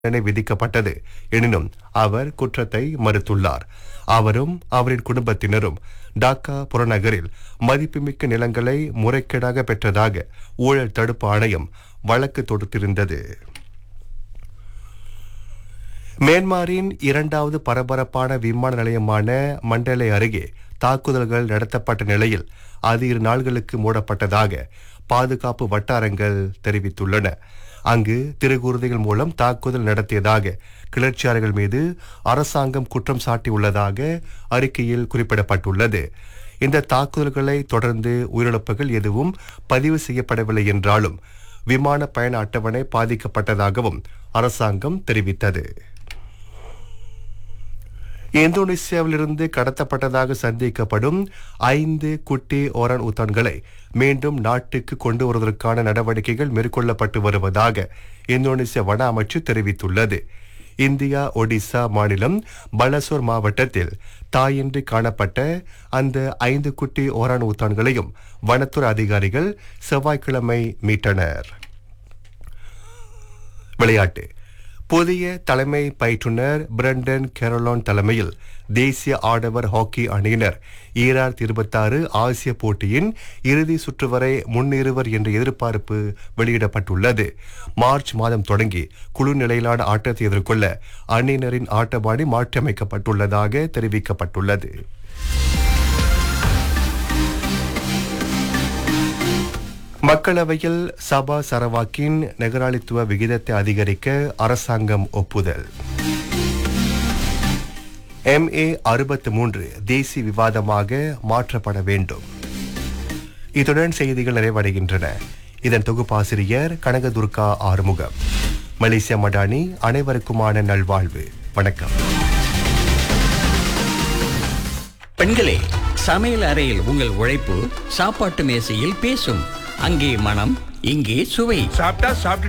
தண்டனை விதிக்கப்பட்டது எனினும் அவர் குற்றத்தை மறுத்துள்ளார் அவரும் அவரின் குடும்பத்தினரும் டாக்கா புறநகரில் மதிப்புமிக்க நிலங்களை முறைகேடாக பெற்றதாக ஊழல் தடுப்பு ஆணையம் வழக்கு தொடுத்திருந்தது மியான்மரின் இரண்டாவது பரபரப்பான விமான நிலையமான மண்டலை அருகே தாக்குதல்கள் நடத்தப்பட்ட நிலையில் அது இரு நாள்களுக்கு மூடப்பட்டதாக பாதுகாப்பு வட்டாரங்கள் தெரிவித்துள்ளன அங்கு திருகுருதிகள் மூலம் தாக்குதல் நடத்தியதாக கிளர்ச்சியாளர்கள் மீது அரசாங்கம் குற்றம் சாட்டியுள்ளதாக அறிக்கையில் குறிப்பிடப்பட்டுள்ளது இந்த தாக்குதல்களை தொடர்ந்து உயிரிழப்புகள் எதுவும் பதிவு செய்யப்படவில்லை என்றாலும் விமான பயண அட்டவணை பாதிக்கப்பட்டதாகவும் அரசாங்கம் தெரிவித்தது இந்தோனேசியாவிலிருந்து கடத்தப்பட்டதாக சந்தேகிக்கப்படும் ஐந்து குட்டி ஓரன் உத்தான்களை மீண்டும் நாட்டுக்கு கொண்டு வருவதற்கான நடவடிக்கைகள் மேற்கொள்ளப்பட்டு வருவதாக இந்தோனேசிய வன அமைச்சு தெரிவித்துள்ளது இந்தியா ஒடிசா மாநிலம் பலசோர் மாவட்டத்தில் தாயின்றி காணப்பட்ட அந்த ஐந்து குட்டி ஓரான் ஊத்தான்களையும் வனத்துறை அதிகாரிகள் செவ்வாய்க்கிழமை மீட்டனர் விளையாட்டு புதிய தலைமை பயிற்றுனர் பிரண்டன் கெரோலான் தலைமையில் தேசிய ஆடவர் ஹாக்கி அணியினர் ஈராயிரத்தி இருபத்தாறு ஆசிய போட்டியின் இறுதி சுற்று வரை முன்னேறுவர் என்ற எதிர்பார்ப்பு வெளியிடப்பட்டுள்ளது மார்ச் மாதம் தொடங்கி குழு நிலையிலான ஆட்டத்தை எதிர்கொள்ள அணியினரின் ஆட்டபாணி மாற்றியமைக்கப்பட்டுள்ளதாக தெரிவிக்கப்பட்டுள்ளது மக்களவையில் சபா சரவாக்கின் நகராளித்துவ விகிதத்தை அதிகரிக்க அரசாங்கம் ஒப்புதல் எம்ஏ அறுபத்து மூன்று தேசிய விவாதமாக மாற்றப்பட வேண்டும் இத்துடன் செய்திகள் நிறைவடைகின்றன இதன் தொகுப்பாசிரியர் கனகதுர்கா ஆறுமுகம் மலேசிய மடானி அனைவருக்குமான நல்வாழ்வு வணக்கம் பெண்களே சமையல் அறையில் உங்கள் உழைப்பு சாப்பாட்டு மேசையில் பேசும் அங்கே மனம் இங்கே சுவை சாப்பிட்டா சாப்பிட்டுட்டே